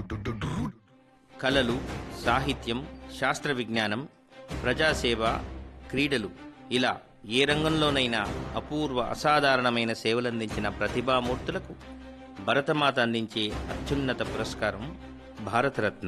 కళలు సాహిత్యం శాస్త్ర విజ్ఞానం ప్రజాసేవ క్రీడలు ఇలా ఏ రంగంలోనైనా అపూర్వ అసాధారణమైన సేవలందించిన ప్రతిభామూర్తులకు భరతమాత అందించే అత్యున్నత పురస్కారం భారతరత్న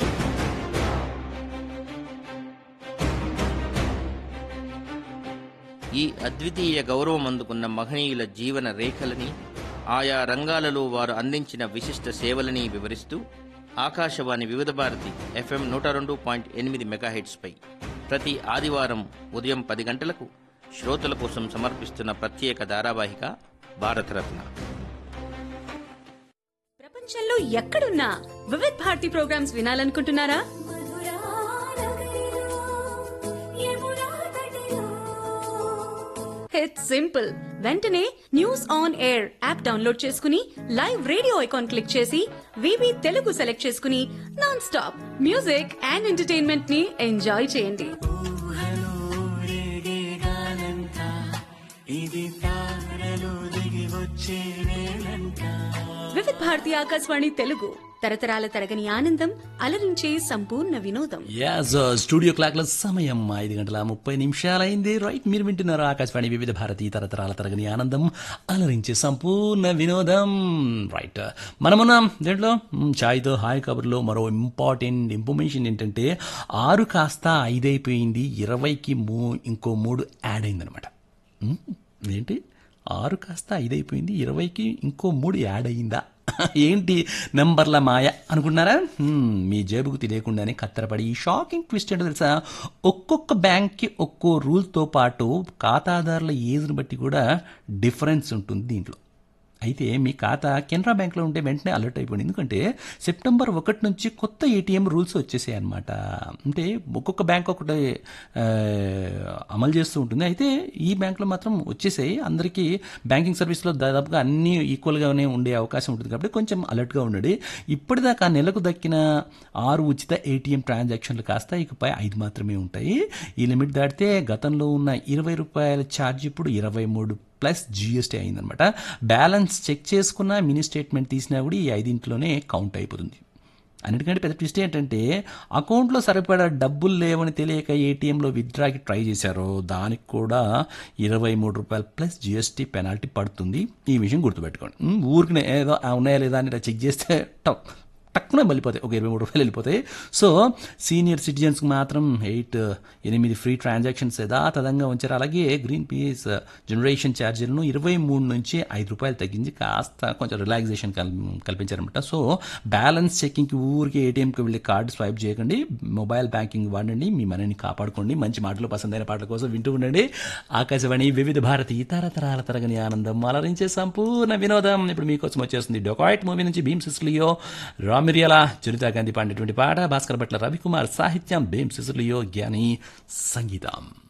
ఈ అద్వితీయ గౌరవం అందుకున్న మహనీయుల జీవన రేఖలని ఆయా రంగాలలో వారు అందించిన విశిష్ట సేవలని వివరిస్తూ ఆకాశవాణి వివిధ భారతి ఎఫ్ఎం నూట రెండు పాయింట్ ఎనిమిది మెగాహెట్స్పై ప్రతి ఆదివారం ఉదయం పది గంటలకు శ్రోతల కోసం సమర్పిస్తున్న ప్రత్యేక ధారావాహిక భారతరత్న ప్రపంచంలో ఎక్కడున్నా వివిధ్ భారతి ప్రోగ్రామ్స్ వినాలనుకుంటున్నారా ఇట్స్ సింపుల్ వెంటనే news on air app download చేసుకుని లైవ్ రేడియో ఐకాన్ క్లిక్ చేసి వివి తెలుగు సెలెక్ట్ చేసుకుని non stop music and entertainment ని ఎంజాయ్ చేయండి వివిధ్ భారతి ఆకాశవాణి తెలుగు తరతరాల తరగని ఆనందం అలరించే సంపూర్ణ వినోదం యాజ్ స్టూడియో క్లాక్ల సమయం ఐదు గంటల ముప్పై నిమిషాలైంది రైట్ మీరు వింటున్నారు ఆకాశవాణి వివిధ భారతి తరతరాల తరగని ఆనందం అలరించే సంపూర్ణ వినోదం రైట్ మనమున్నాం దీంట్లో మ్, ఛాయ్తో హాయ్ కబుర్లో మరో ఇంపార్టెంట్ ఇన్ఫర్మేషన్ ఏంటంటే ఆరు కాస్త ఐదైపోయింది ఇరవైకి మూ ఇంకో మూడు యాడ్ అయిందనమాట మ్, ఏంటి ఆరు కాస్త ఐదైపోయింది ఇరవైకి ఇంకో మూడు యాడ్ అయ్యిందా ఏంటి నెంబర్ల మాయ అనుకుంటున్నారా హ్మ్, మీ జేబుకు తెలియకుండానే కత్తరపడి ఈ షాకింగ్ ట్విస్ట్ ఏంటో తెలుసా ఒక్కొక్క బ్యాంక్కి ఒక్కో రూల్తో పాటు ఖాతాదారుల ఏజ్ని బట్టి కూడా డిఫరెన్స్ ఉంటుంది దీంట్లో అయితే మీ ఖాతా కెనరా బ్యాంక్లో ఉంటే వెంటనే అలర్ట్ అయిపోయింది ఎందుకంటే సెప్టెంబర్ ఒకటి నుంచి కొత్త ఏటీఎం రూల్స్ వచ్చేసాయి అనమాట అంటే ఒక్కొక్క బ్యాంక్ ఒకటి ఆ, అమలు చేస్తూ ఉంటుంది అయితే ఈ బ్యాంక్లో మాత్రం వచ్చేసాయి అందరికీ బ్యాంకింగ్ సర్వీస్లో దాదాపుగా అన్నీ ఈక్వల్గానే ఉండే అవకాశం ఉంటుంది కాబట్టి కొంచెం అలర్ట్గా ఉండండి ఇప్పటిదాకా నెలకు దక్కిన ఆరు ఉచిత ఏటీఎం ట్రాన్సాక్షన్లు కాస్త ఇకపై ఐదు మాత్రమే ఉంటాయి ఈ లిమిట్ దాటితే గతంలో ఉన్న ఇరవై రూపాయల ఛార్జ్ ఇప్పుడు ఇరవై మూడు ప్లస్ జిఎస్టీ అయిందనమాట బ్యాలెన్స్ చెక్ చేసుకున్న మినీ స్టేట్మెంట్ తీసినా కూడా ఈ ఐదింట్లోనే కౌంట్ అయిపోతుంది అన్నిటికంటే పెద్ద ట్విస్ట్ ఏంటంటే అకౌంట్లో సరిపడా డబ్బులు లేవని తెలియక ఏటీఎంలో విత్డ్రాకి ట్రై చేశారో దానికి కూడా ఇరవై మూడు రూపాయలు ప్లస్ జిఎస్టీ పెనాల్టీ పడుతుంది ఈ విషయం గుర్తుపెట్టుకోండి ఉమ్, ఊరికనే ఏదో ఆ ఉన్నాయా లేదా అని ఇలా చెక్ చేస్తే టక్ టక్కున వెళ్ళిపోతాయి ఒక ఇరవై మూడు రూపాయలు వెళ్ళిపోతాయి సో సీనియర్ సిటిజన్స్కి మాత్రం ఎయిట్ ఎనిమిది ఫ్రీ ట్రాన్సాక్షన్స్ యథాతథంగా ఉంచారు అలాగే గ్రీన్ పీస్ జనరేషన్ ఛార్జీలను ఇరవై మూడు నుంచి ఐదు రూపాయలు తగ్గించి కాస్త కొంచెం రిలాక్సేషన్ కల్ కల్పించారనమాట సో బ్యాలెన్స్ చెకింగ్కి ఊరికి ఏటీఎంకి వెళ్ళి కార్డు స్వైప్ చేయకండి మొబైల్ బ్యాంకింగ్ వాడండి మీ మనీని కాపాడుకోండి మంచి మాటలు పసందైన పాటల కోసం వింటూ ఉండండి ఆకాశవాణి వివిధ భారతి తరతరాల తరగని ఆనందం అలరించే సంపూర్ణ వినోదం ఇప్పుడు మీకోసం వచ్చేస్తుంది డొకాయిట్ మూవీ నుంచి భీమ్ సిస్లియో రామిరియల చరితా గాంధీ పాడినటువంటి పాట భాస్కర్ భట్ల రవికుమార్ సాహిత్యం భీమ్ సిస్లియో జ్ఞాని సంగీతం